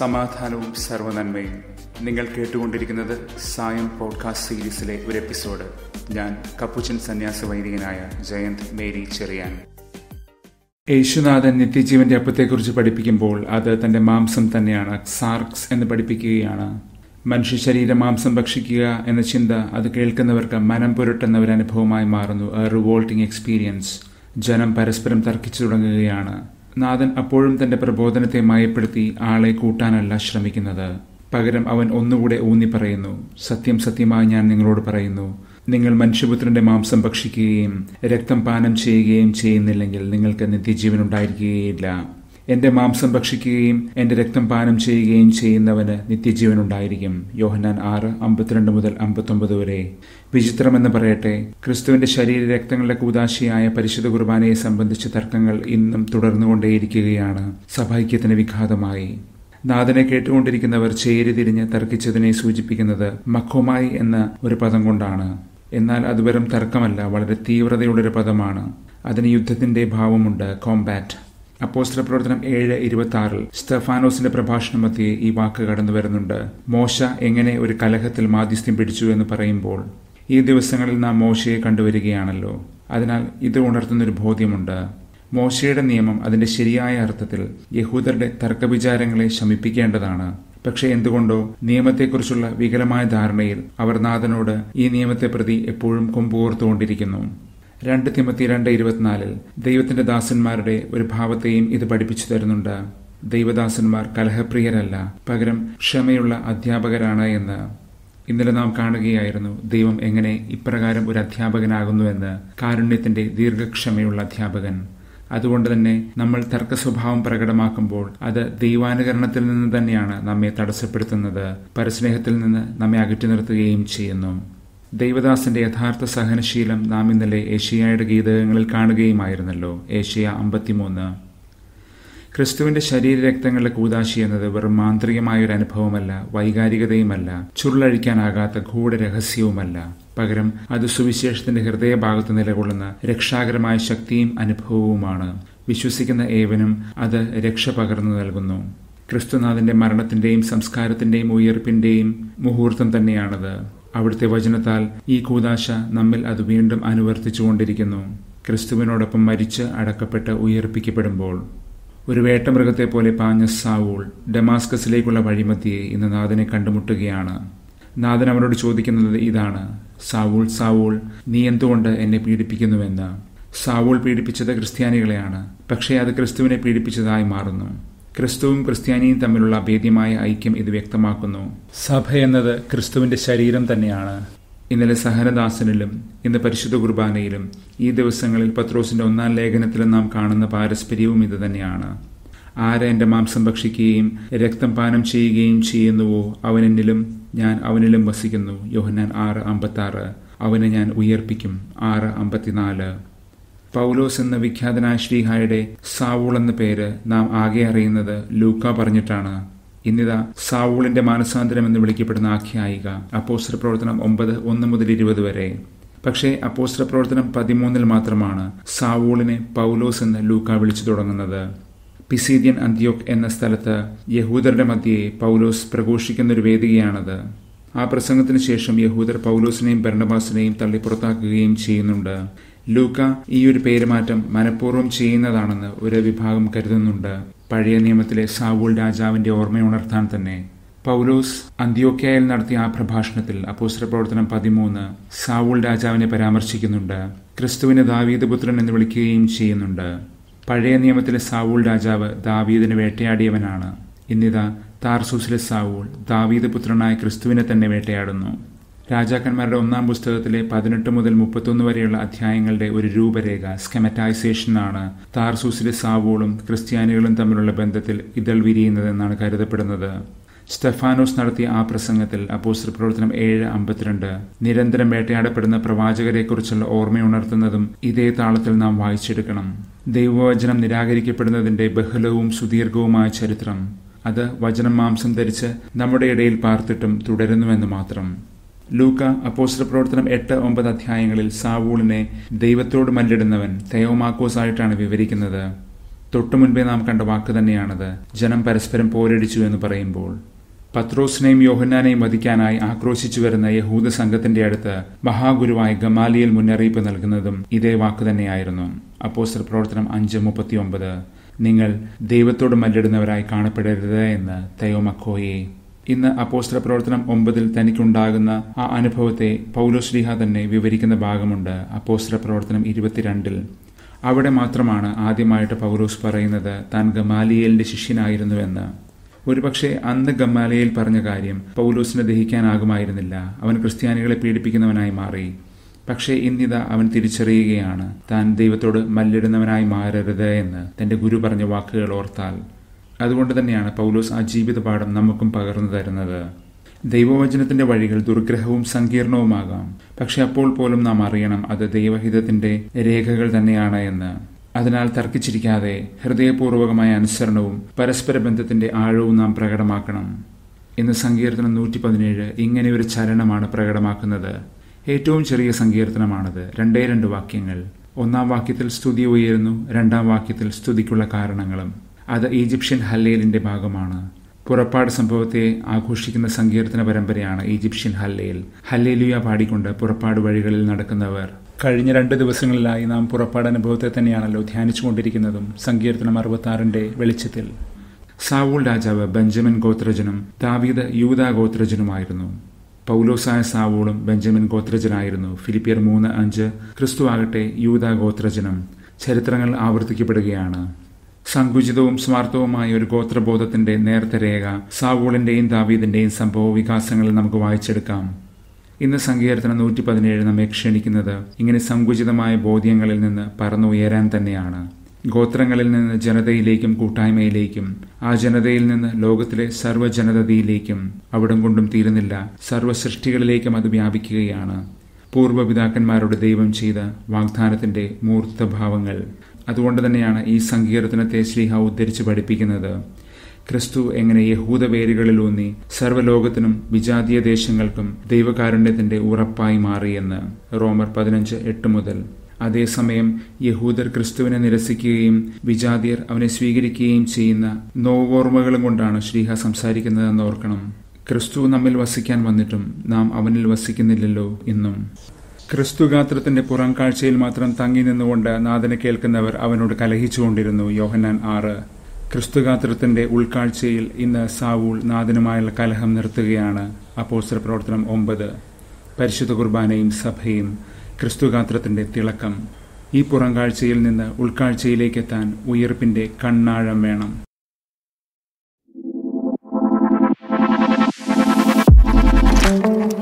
സമാധാനവും സർവനന്മയും നിങ്ങൾ കേട്ടുകൊണ്ടിരിക്കുന്നത് സായം പോഡ്കാസ്റ്റ് സീരീസിലെ ഒരു എപ്പിസോഡ് ഞാൻ കപ്പുച്ചൻ സന്യാസ വൈദികനായ ജയന്ത് മേരി ചെറിയാൻ യേശുനാഥൻ നിത്യജീവന്റെ അപ്പത്തെക്കുറിച്ച് പഠിപ്പിക്കുമ്പോൾ അത് തന്റെ മാംസം തന്നെയാണ് സാർക്സ് എന്ന് പഠിപ്പിക്കുകയാണ് മനുഷ്യ ശരീര മാംസം ഭക്ഷിക്കുക എന്ന ചിന്ത അത് കേൾക്കുന്നവർക്ക് മനം പുരട്ടുന്ന ഒരു അനുഭവമായി മാറുന്നു എ റിവോൾട്ടിംഗ് എക്സ്പീരിയൻസ് ജനം പരസ്പരം തർക്കിച്ചു തുടങ്ങുകയാണ് നാഥൻ അപ്പോഴും തന്റെ പ്രബോധനത്തെ മയപ്പെടുത്തി ആളെ കൂട്ടാനല്ല ശ്രമിക്കുന്നത് പകരം അവൻ ഒന്നുകൂടെ ഊന്നി പറയുന്നു സത്യം സത്യമായി ഞാൻ നിങ്ങളോട് പറയുന്നു നിങ്ങൾ മനുഷ്യപുത്രന്റെ മാംസം ഭക്ഷിക്കുകയും രക്തം പാനം ചെയ്യുകയും ചെയ്യുന്നില്ലെങ്കിൽ നിങ്ങൾക്ക് നിത്യജീവൻ ഉണ്ടായിരിക്കുകയില്ല എന്റെ മാംസം ഭക്ഷിക്കുകയും എന്റെ രക്തം പാനം ചെയ്യുകയും ചെയ്യുന്നവന് നിത്യജീവൻ ഉണ്ടായിരിക്കും യോഹനാൻ ആറ് അമ്പത്തിരണ്ട് മുതൽ അമ്പത്തൊമ്പത് വരെ വിചിത്രമെന്ന് പറയട്ടെ ക്രിസ്തുവിന്റെ ശരീര രക്തങ്ങളുടെ കൂതാശിയായ പരിശുദ്ധ കുർബാനയെ സംബന്ധിച്ച തർക്കങ്ങൾ ഇന്നും തുടർന്നുകൊണ്ടേയിരിക്കുകയാണ് സഭൈക്യത്തിന് വിഘാതമായി നാഥനെ കേട്ടുകൊണ്ടിരിക്കുന്നവർ ചേരി തിരിഞ്ഞ് തർക്കിച്ചതിനെ സൂചിപ്പിക്കുന്നത് മഖോമായി എന്ന ഒരു പദം കൊണ്ടാണ് എന്നാൽ അത് വെറും തർക്കമല്ല വളരെ തീവ്രതയുള്ളൊരു പദമാണ് അതിന് യുദ്ധത്തിന്റെ ഭാവമുണ്ട് കോംബാറ്റ് അപ്പോസ്തല പ്രവർത്തനം ഏഴ് ഇരുപത്തി ആറിൽ സ്റ്റെഫാനോസിന്റെ പ്രഭാഷണ മധ്യേ ഈ വാക്ക് കടന്നു വരുന്നുണ്ട് മോശ എങ്ങനെ ഒരു കലഹത്തിൽ മാധ്യസ്ഥ്യം പിടിച്ചു എന്ന് പറയുമ്പോൾ ഈ ദിവസങ്ങളിൽ നാം മോശയെ കണ്ടുവരികയാണല്ലോ അതിനാൽ ഇത് ഉണർത്തുന്നൊരു ബോധ്യമുണ്ട് മോശയുടെ നിയമം അതിന്റെ ശരിയായ അർത്ഥത്തിൽ യഹൂദരുടെ തർക്കവിചാരങ്ങളെ ശമിപ്പിക്കേണ്ടതാണ് പക്ഷെ എന്തുകൊണ്ടോ നിയമത്തെക്കുറിച്ചുള്ള വികലമായ ധാരണയിൽ അവർ നാഥനോട് ഈ നിയമത്തെ പ്രതി എപ്പോഴും കൊമ്പുകോർത്തുകൊണ്ടിരിക്കുന്നു രണ്ട് തിമത്തി രണ്ട് ഇരുപത്തിനാലിൽ ദൈവത്തിന്റെ ദാസന്മാരുടെ ഒരു ഭാവത്തെയും ഇത് പഠിപ്പിച്ചു തരുന്നുണ്ട് ദൈവദാസന്മാർ കലഹപ്രിയരല്ല പകരം ക്ഷമയുള്ള അധ്യാപകരാണ് എന്ന് ഇന്നലെ നാം കാണുകയായിരുന്നു ദൈവം എങ്ങനെ ഇപ്രകാരം ഒരു അധ്യാപകനാകുന്നുവെന്ന് കാരുണ്യത്തിന്റെ ദീർഘക്ഷമയുള്ള അധ്യാപകൻ അതുകൊണ്ട് തന്നെ നമ്മൾ തർക്ക സ്വഭാവം പ്രകടമാക്കുമ്പോൾ അത് ദൈവാനുകരണത്തിൽ നിന്ന് തന്നെയാണ് നമ്മെ തടസ്സപ്പെടുത്തുന്നത് പരസ്നേഹത്തിൽ നിന്ന് നമ്മെ അകറ്റി നിർത്തുകയും ചെയ്യുന്നു ദൈവദാസന്റെ യഥാർത്ഥ സഹനശീലം നാം ഇന്നലെ ഏഷ്യയുടെ ഗീതകങ്ങളിൽ കാണുകയുമായിരുന്നല്ലോ ഏഷ്യ അമ്പത്തിമൂന്ന് ക്രിസ്തുവിന്റെ ശരീരരക്തങ്ങളുടെ കൂതാശി എന്നത് വെറും മാന്ത്രികമായ ഒരു അനുഭവമല്ല വൈകാരികതയുമല്ല ചുരുളഴിക്കാനാകാത്ത ഗൂഢരഹസ്യവുമല്ല പകരം അത് സുവിശേഷത്തിന്റെ ഹൃദയഭാഗത്ത് നിലകൊള്ളുന്ന രക്ഷാകരമായ ശക്തിയും അനുഭവവുമാണ് വിശ്വസിക്കുന്ന ഏവനും അത് രക്ഷ പകർന്നു നൽകുന്നു ക്രിസ്തുനാഥന്റെ മരണത്തിന്റെയും സംസ്കാരത്തിന്റെയും ഉയർപ്പിന്റെയും മുഹൂർത്തം തന്നെയാണത് അവിടുത്തെ വചനത്താൽ ഈ കൂതാശ നമ്മിൽ അത് വീണ്ടും അനുവർത്തിച്ചുകൊണ്ടിരിക്കുന്നു ക്രിസ്തുവിനോടൊപ്പം മരിച്ച് അടക്കപ്പെട്ട് ഉയർപ്പിക്കപ്പെടുമ്പോൾ ഒരു വേട്ടമൃഗത്തെ പോലെ പാഞ്ഞ സാവൂൾ ഡമാസ്കസിലേക്കുള്ള വഴിമധ്യയെ ഇന്ന് നാഥനെ കണ്ടുമുട്ടുകയാണ് നാഥൻ അവനോട് ചോദിക്കുന്നത് ഇതാണ് സാവൂൾ സാവൂൾ നീ എന്തുകൊണ്ട് എന്നെ പീഡിപ്പിക്കുന്നുവെന്ന് സാവൂൾ പീഡിപ്പിച്ചത് ക്രിസ്ത്യാനികളെയാണ് പക്ഷേ അത് ക്രിസ്തുവിനെ പീഡിപ്പിച്ചതായി മാറുന്നു ക്രിസ്തുവും ക്രിസ്ത്യാനിയും തമ്മിലുള്ള അഭേദ്യമായ ഐക്യം ഇത് വ്യക്തമാക്കുന്നു സഭ എന്നത് ക്രിസ്തുവിന്റെ ശരീരം തന്നെയാണ് ഇന്നലെ സഹനദാസനിലും ഇന്ന് പരിശുദ്ധ കുർബാനയിലും ഈ ദിവസങ്ങളിൽ പത്രോസിന്റെ ഒന്നാം ലേഖനത്തിലും നാം കാണുന്ന പാരസ്പര്യവും ഇത് തന്നെയാണ് ആര് എന്റെ മാംസം ഭക്ഷിക്കുകയും രക്തം പാനം ചെയ്യുകയും ചെയ്യുന്നുവോ അവനെന്നിലും ഞാൻ അവനിലും വസിക്കുന്നു യോഹന്നാൻ ആറ് അമ്പത്തി ആറ് അവനെ ഞാൻ ഉയർപ്പിക്കും ആറ് അമ്പത്തിനാല് പൗലോസ് എന്ന വിഖ്യാതനായ ശ്രീഹായുടെ സാവൂൾ എന്ന പേര് നാം ആകെ അറിയുന്നത് ലൂക്ക പറഞ്ഞിട്ടാണ് ഇന്നിതാ സാവൂളിന്റെ മാനസാന്തരം എന്ന് വിളിക്കപ്പെടുന്ന ആഖ്യായിക അപ്പോസ്റ്റർ പ്രവർത്തനം ഒമ്പത് ഒന്ന് മുതൽ ഇരുപത് വരെ പക്ഷേ അപ്പോസ്റ്റർ പ്രവർത്തനം പതിമൂന്നിൽ മാത്രമാണ് സാവൂളിനെ പൗലോസ് എന്ന് ലൂക്ക വിളിച്ചു തുടങ്ങുന്നത് പിസീദിയൻ അന്ത്യോക്ക് എന്ന സ്ഥലത്ത് യഹൂദരുടെ മധ്യയെ പൗലോസ് പ്രഘോഷിക്കുന്ന ഒരു വേദികയാണത് ആ പ്രസംഗത്തിന് ശേഷം യഹൂദർ പൗലോസിനെയും ഭരണബാസിനെയും തള്ളി പുറത്താക്കുകയും ചെയ്യുന്നുണ്ട് ലൂക്ക ഈ ഒരു പേരുമാറ്റം മനഃപൂർവ്വം ചെയ്യുന്നതാണെന്ന് ഒരു വിഭാഗം കരുതുന്നുണ്ട് പഴയ നിയമത്തിലെ സാവൂൾ രാജാവിന്റെ ഓർമ്മയുണർത്താൻ തന്നെ പൗലോസ് അന്ത്യോക്കയിൽ നടത്തിയ ആ പ്രഭാഷണത്തിൽ അപ്പോസ്റ്റർ പ്രവർത്തനം പതിമൂന്ന് സാവൂൾ രാജാവിനെ പരാമർശിക്കുന്നുണ്ട് ക്രിസ്തുവിനെ ദാവീദ് പുത്രൻ എന്ന് വിളിക്കുകയും ചെയ്യുന്നുണ്ട് പഴയ നിയമത്തിലെ സാവൂൾ രാജാവ് ദാവീദിനെ വേട്ടയാടിയവനാണ് ഇന്നിതാ താർസൂസിലെ സാവൂൾ ദാവീദ് പുത്രനായ ക്രിസ്തുവിനെ തന്നെ വേട്ടയാടുന്നു രാജാക്കന്മാരുടെ ഒന്നാം പുസ്തകത്തിലെ പതിനെട്ട് മുതൽ മുപ്പത്തൊന്ന് വരെയുള്ള അധ്യായങ്ങളുടെ ഒരു രൂപരേഖ സ്കെമറ്റൈസേഷനാണ് താർസൂസിലെ സാവൂളും ക്രിസ്ത്യാനികളും തമ്മിലുള്ള ബന്ധത്തിൽ ഇതൾ വിരിയുന്നതെന്നാണ് കരുതപ്പെടുന്നത് സ്റ്റെഫാനോസ് നടത്തിയ ആ പ്രസംഗത്തിൽ അപ്പോസ്റ്റർ പ്രവർത്തനം ഏഴ് അമ്പത്തിരണ്ട് നിരന്തരം വേട്ടയാടപ്പെടുന്ന പ്രവാചകരെക്കുറിച്ചുള്ള ഓർമ്മയുണർത്തുന്നതും ഇതേ താളത്തിൽ നാം വായിച്ചെടുക്കണം ദൈവവചനം നിരാകരിക്കപ്പെടുന്നതിന്റെ ബഹുലവും സുദീർഘവുമായ ചരിത്രം അത് വചനം മാംസം ധരിച്ച് നമ്മുടെ ഇടയിൽ പാർത്തിട്ടും തുടരുന്നുവെന്ന് മാത്രം ലൂക്ക അപ്പോസ്റ്റർ പ്രവർത്തനം എട്ട് ഒമ്പത് അധ്യായങ്ങളിൽ സാവൂളിനെ ദൈവത്തോട് മല്ലിടുന്നവൻ തെയോമാക്കോസ് ആയിട്ടാണ് വിവരിക്കുന്നത് തൊട്ടു മുൻപേ നാം കണ്ട വാക്ക് തന്നെയാണത് ജനം പരസ്പരം പോരടിച്ചു എന്ന് പറയുമ്പോൾ പത്രോസിനെയും യോഹന്നാനെയും വധിക്കാനായി ആക്രോശിച്ചു വരുന്ന യഹൂദ സംഘത്തിന്റെ അടുത്ത് മഹാഗുരുവായ ഗമാലിയൽ മുന്നറിയിപ്പ് നൽകുന്നതും ഇതേ വാക്ക് തന്നെയായിരുന്നു അപ്പോസ്റ്റർ പ്രവർത്തനം അഞ്ച് മുപ്പത്തിയൊമ്പത് നിങ്ങൾ ദൈവത്തോട് മല്ലിടുന്നവരായി കാണപ്പെടരുത് എന്ന് തയോമക്കോയെ ഇന്ന് അപ്പോസ്ത്ര പ്രവർത്തനം ഒമ്പതിൽ തനിക്കുണ്ടാകുന്ന ആ അനുഭവത്തെ പൗലോശ്രീഹ തന്നെ വിവരിക്കുന്ന ഭാഗമുണ്ട് അപ്പോസ്ത്ര പ്രവർത്തനം ഇരുപത്തിരണ്ടിൽ അവിടെ മാത്രമാണ് ആദ്യമായിട്ട് പൗലോസ് പറയുന്നത് താൻ ഗമാലിയലിന്റെ ശിഷ്യനായിരുന്നുവെന്ന് ഒരുപക്ഷെ അന്ന് ഗമാലയിൽ പറഞ്ഞ കാര്യം പൗലോസിന് ദഹിക്കാനാകുമായിരുന്നില്ല അവൻ ക്രിസ്ത്യാനികളെ പീഡിപ്പിക്കുന്നവനായി മാറി പക്ഷേ ഇന്നിതാ അവൻ തിരിച്ചറിയുകയാണ് താൻ ദൈവത്തോട് മല്ലിടുന്നവനായി മാറരുത് എന്ന് തന്റെ ഗുരു പറഞ്ഞ വാക്കുകൾ ഓർത്താൽ അതുകൊണ്ട് തന്നെയാണ് പൗലോസ് ആ ജീവിതപാഠം നമുക്കും പകർന്നു തരുന്നത് ദൈവവചനത്തിന്റെ വഴികൾ ദുർഗ്രഹവും സങ്കീർണവുമാകാം പക്ഷെ അപ്പോൾ പോലും നാം അറിയണം അത് ദൈവഹിതത്തിന്റെ രേഖകൾ തന്നെയാണ് എന്ന് അതിനാൽ തർക്കിച്ചിരിക്കാതെ ഹൃദയപൂർവകമായ അനുസരണവും പരസ്പര ബന്ധത്തിന്റെ ആഴവും നാം പ്രകടമാക്കണം ഇന്ന് സങ്കീർത്തനം നൂറ്റി പതിനേഴ് ഇങ്ങനെ ഒരു ചലനമാണ് പ്രകടമാക്കുന്നത് ഏറ്റവും ചെറിയ സങ്കീർത്തനമാണത് രണ്ടേ രണ്ട് വാക്യങ്ങൾ ഒന്നാം വാക്യത്തിൽ സ്തുതി ഉയരുന്നു രണ്ടാം വാക്യത്തിൽ സ്തുതിക്കുള്ള കാരണങ്ങളും അത് ഈജിപ്ഷ്യൻ ഹല്ലേലിന്റെ ഭാഗമാണ് പുറപ്പാട് സംഭവത്തെ ആഘോഷിക്കുന്ന സങ്കീർത്തന പരമ്പരയാണ് ഈജിപ്ഷ്യൻ ഹല്ലേൽ ഹല്ലേലുയ പാടിക്കൊണ്ട് പുറപ്പാട് വഴികളിൽ നടക്കുന്നവർ കഴിഞ്ഞ രണ്ട് ദിവസങ്ങളിലായി നാം പുറപ്പാട് അനുഭവത്തെ തന്നെയാണല്ലോ ധ്യാനിച്ചുകൊണ്ടിരിക്കുന്നതും സങ്കീർത്തനം അറുപത്തി വെളിച്ചത്തിൽ സാവൂൾ രാജാവ് ബെഞ്ചമിൻ ഗോത്രജനും ദാവീദ് യൂത ഗോത്രജനുമായിരുന്നു പൗലോസായ സാവൂളും ബെഞ്ചമിൻ ഗോത്രജനായിരുന്നു ഫിലിപ്പിയർ മൂന്ന് അഞ്ച് ക്രിസ്തു ആകട്ടെ യൂത ഗോത്രജനം ചരിത്രങ്ങൾ ആവർത്തിക്കപ്പെടുകയാണ് സങ്കുചിതവും സ്വാർത്ഥവുമായ ഒരു ഗോത്രബോധത്തിന്റെ നേർത്ത രേഖ സാവൂളിന്റെയും ദാവീദിന്റെയും സംഭവ വികാസങ്ങളിൽ നമുക്ക് വായിച്ചെടുക്കാം ഇന്ന് സങ്കീർത്തനം നൂറ്റി പതിനേഴ് നമ്മെ ക്ഷണിക്കുന്നത് ഇങ്ങനെ സങ്കുചിതമായ ബോധ്യങ്ങളിൽ നിന്ന് പറന്നുയരാൻ തന്നെയാണ് ഗോത്രങ്ങളിൽ നിന്ന് ജനതയിലേക്കും കൂട്ടായ്മയിലേക്കും ആ ജനതയിൽ നിന്ന് ലോകത്തിലെ സർവ്വജനതയിലേക്കും അവിടം കൊണ്ടും തീരുന്നില്ല സർവ്വസൃഷ്ടികളിലേക്കും അത് വ്യാപിക്കുകയാണ് പൂർവ്വപിതാക്കന്മാരുടെ ദൈവം ചെയ്ത വാഗ്ദാനത്തിന്റെ മൂർത്തഭാവങ്ങൾ അതുകൊണ്ട് തന്നെയാണ് ഈ സങ്കീർത്തനത്തെ ശ്രീഹ ഉദ്ധരിച്ച് പഠിപ്പിക്കുന്നത് ക്രിസ്തു എങ്ങനെ യഹൂദ വേരുകളിലൂന്നി സർവ്വലോകത്തിനും വിജാതീയ ദേശങ്ങൾക്കും ദൈവകാരുണ്യത്തിന്റെ ഉറപ്പായി മാറിയെന്ന് റോമർ പതിനഞ്ച് എട്ട് മുതൽ അതേസമയം യഹൂദർ ക്രിസ്തുവിനെ നിരസിക്കുകയും വിജാതിയർ അവനെ സ്വീകരിക്കുകയും ചെയ്യുന്ന നോവോർമ്മകളും കൊണ്ടാണ് ശ്രീഹ സംസാരിക്കുന്നതെന്ന് ഓർക്കണം ക്രിസ്തു നമ്മിൽ വസിക്കാൻ വന്നിട്ടും നാം അവനിൽ വസിക്കുന്നില്ലല്ലോ ഇന്നും ക്രിസ്തുഗാത്രത്തിന്റെ പുറം കാഴ്ചയിൽ മാത്രം തങ്ങി നിന്നുകൊണ്ട് നാഥനെ കേൾക്കുന്നവർ അവനോട് കലഹിച്ചുകൊണ്ടിരുന്നു യോഹന്നാൻ ആറ് ക്രിസ്തുഗാത്രത്തിന്റെ ഉൾക്കാഴ്ചയിൽ ഇന്ന് സാവൂൾ നാഥനുമായുള്ള കലഹം നിർത്തുകയാണ് അപ്പോസ്റ്റർ പ്രവർത്തനം ഒമ്പത് പരിശുദ്ധ കുർബാനയും സഭയും ക്രിസ്തുഗാത്രത്തിന്റെ തിളക്കം ഈ പുറംകാഴ്ചയിൽ നിന്ന് ഉൾക്കാഴ്ചയിലേക്കെത്താൻ ഉയർപ്പിന്റെ കണ്ണാഴം വേണം thank you